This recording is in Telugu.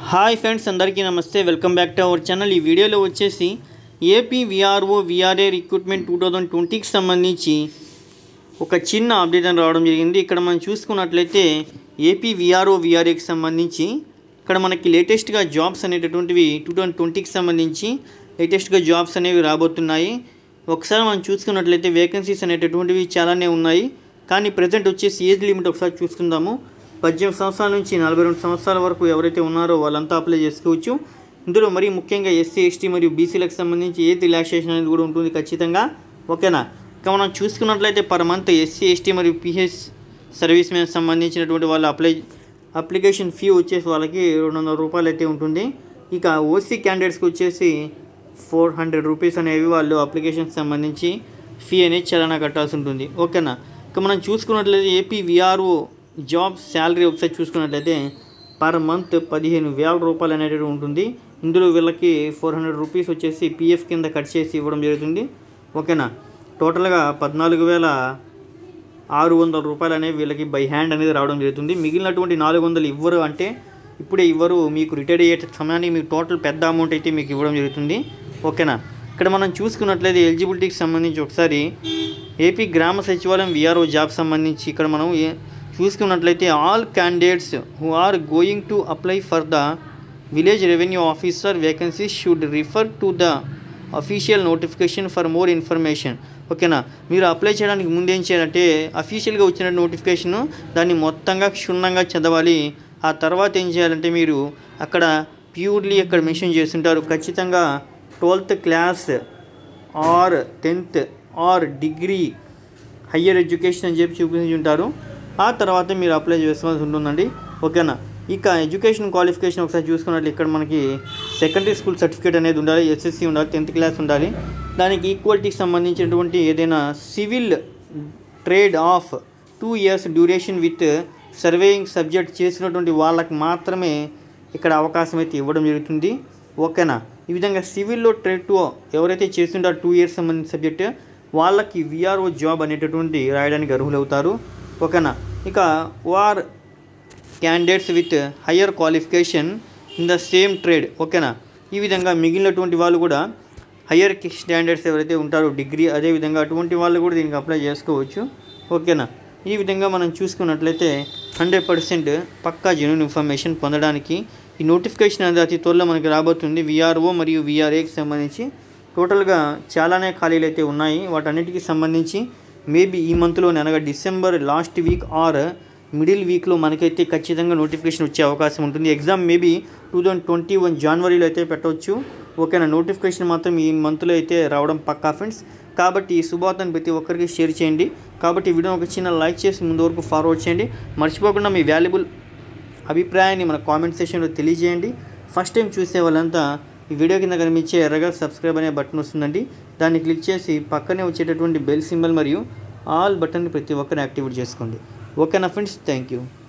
హాయ్ ఫ్రెండ్స్ అందరికీ నమస్తే welcome back to our channel ఈ వీడియోలో వచ్చేసి AP VRO VRA recruitment two thousand ట్వంటీకి సంబంధించి ఒక చిన్న అప్డేట్ అని రావడం జరిగింది ఇక్కడ మనం చూసుకున్నట్లయితే ఏపీ విఆర్ఓ విఆర్ఏకి సంబంధించి ఇక్కడ మనకి లేటెస్ట్గా జాబ్స్ అనేటటువంటివి టూ థౌజండ్ ట్వంటీకి సంబంధించి లేటెస్ట్గా జాబ్స్ అనేవి రాబోతున్నాయి ఒకసారి మనం చూసుకున్నట్లయితే వేకెన్సీస్ అనేటటువంటివి చాలానే ఉన్నాయి కానీ ప్రజెంట్ వచ్చేసి ఏజ్ లిమిట్ ఒకసారి చూసుకుందాము పద్దెనిమిది సంవత్సరాల నుంచి నలభై రెండు సంవత్సరాల వరకు ఎవరైతే ఉన్నారో వాళ్ళంతా అప్లై చేసుకోవచ్చు ఇందులో మరీ ముఖ్యంగా ఎస్సీ ఎస్టీ మరియు బీసీలకు సంబంధించి ఏజ్ రిలాక్సేషన్ అనేది కూడా ఉంటుంది ఖచ్చితంగా ఓకేనా ఇక మనం చూసుకున్నట్లయితే పర్ మంత్ ఎస్సీ ఎస్టీ మరియు పిహెచ్ సర్వీస్ మ్యాన్ సంబంధించినటువంటి వాళ్ళు అప్లై అప్లికేషన్ ఫీ వచ్చేసి వాళ్ళకి రెండు వందల రూపాయలు అయితే ఉంటుంది ఇక ఓసీ క్యాండిడేట్స్కి వచ్చేసి ఫోర్ హండ్రెడ్ రూపీస్ అనేవి వాళ్ళు అప్లికేషన్కి సంబంధించి ఫీ అనేది చలనా కట్టాల్సి ఉంటుంది ఓకేనా ఇక మనం చూసుకున్నట్లయితే ఏపీ విఆర్ఓ జాబ్ శాలరీ ఒకసారి చూసుకున్నట్లయితే పర్ మంత్ పదిహేను వేల రూపాయలు అనేది ఉంటుంది ఇందులో వీళ్ళకి ఫోర్ హండ్రెడ్ రూపీస్ వచ్చేసి పిఎఫ్ కింద కట్ చేసి ఇవ్వడం జరుగుతుంది ఓకేనా టోటల్గా పద్నాలుగు వేల ఆరు వందల రూపాయలు అనేవి వీళ్ళకి బై హ్యాండ్ అనేది రావడం జరుగుతుంది మిగిలినటువంటి నాలుగు వందలు ఇవ్వరు అంటే ఇప్పుడే ఇవ్వరు మీకు రిటైర్ అయ్యే సమయానికి మీకు టోటల్ పెద్ద అమౌంట్ అయితే మీకు ఇవ్వడం జరుగుతుంది ఓకేనా ఇక్కడ మనం చూసుకున్నట్లయితే ఎలిజిబిలిటీకి సంబంధించి ఒకసారి ఏపీ గ్రామ సచివాలయం విఆర్ఓ జాబ్ సంబంధించి ఇక్కడ మనం ఏ- చూసుకున్నట్లయితే all candidates who are going to apply for the village revenue officer vacancy should refer to the official notification for more information ఓకేనా మీరు అప్లై చేయడానికి ముందు ఏం చేయాలంటే అఫీషియల్గా వచ్చిన నోటిఫికేషన్ దాన్ని మొత్తంగా క్షుణ్ణంగా చదవాలి ఆ తర్వాత ఏం చేయాలంటే మీరు అక్కడ ప్యూర్లీ అక్కడ మెన్షన్ చేస్తుంటారు ఖచ్చితంగా twelfth class or tenth or degree higher education అని చెప్పి చూపించి ఉంటారు ఆ తర్వాత మీరు అప్లై చేసుకోవాల్సి ఉంటుందండి ఓకేనా ఇక ఎడ్యుకేషన్ క్వాలిఫికేషన్ ఒకసారి చూసుకున్నట్లు ఇక్కడ మనకి సెకండరీ స్కూల్ సర్టిఫికేట్ అనేది ఉండాలి ఎస్ఎస్సి ఉండాలి టెన్త్ క్లాస్ ఉండాలి దానికి ఈక్వాలిటీకి సంబంధించినటువంటి ఏదైనా civil trade of two years duration with surveying subject చేసినటువంటి వాళ్ళకి మాత్రమే ఇక్కడ అవకాశం అయితే ఇవ్వడం జరుగుతుంది ఓకేనా ఈ విధంగా సివిల్లో ట్రేడ్ టూ ఎవరైతే చేస్తుంటారో టూ ఇయర్స్ సంబంధించిన సబ్జెక్ట్ వాళ్ళకి విఆర్ఓ జాబ్ అనేటటువంటి రాయడానికి అర్హులవుతారు ఓకేనా ఇక వార్ candidates with higher qualification in the same trade ఓకేనా ఈ విధంగా మిగిలినటువంటి వాళ్ళు కూడా హయ్యర్ స్టాండర్డ్స్ ఎవరైతే ఉంటారో డిగ్రీ అదేవిధంగా అటువంటి వాళ్ళు కూడా దీనికి అప్లై చేసుకోవచ్చు ఓకేనా ఈ విధంగా మనం చూసుకున్నట్లయితే హండ్రెడ్ పర్సెంట్ పక్కా జెన్యున్ ఇన్ఫర్మేషన్ పొందడానికి ఈ నోటిఫికేషన్ అనేది అతి త్వరలో మనకి రాబోతుంది విఆర్ఓ మరియు విఆర్ఏకి సంబంధించి టోటల్గా చాలానే ఖాళీలు అయితే ఉన్నాయి వాటన్నిటికీ సంబంధించి మేబీ ఈ మంత్లోనే అనగా December last week or middle వీక్లో మనకైతే ఖచ్చితంగా నోటిఫికేషన్ వచ్చే అవకాశం ఉంటుంది exam maybe two thousand twenty one జనవరిలో అయితే పెట్టవచ్చు ఓకేనా నోటిఫికేషన్ మాత్రం ఈ మంత్లో అయితే రావడం పక్కా ఫ్రెండ్స్ కాబట్టి ఈ శుభవార్తను ప్రతి ఒక్కరికి షేర్ చేయండి కాబట్టి ఈ వీడియో ఒక చిన్న లైక్ చేసి ముందు వరకు ఫార్వర్డ్ చేయండి మర్చిపోకుండా మీ వాల్యుబుల్ అభిప్రాయాన్ని మన కామెంట్ సెక్షన్లో తెలియజేయండి ఫస్ట్ టైం చూసే వాళ్ళంతా ఈ వీడియో కింద కనిపించే ఎర్రగా సబ్స్క్రైబ్ అనే బటన్ వస్తుందండి దాన్ని క్లిక్ చేసి పక్కనే వచ్చేటటువంటి బెల్ సింబల్ మరియు ఆల్ బటన్ని ప్రతి ఒక్కరిని యాక్టివేట్ చేసుకోండి ఓకేనా ఫ్రెండ్స్ థ్యాంక్ యూ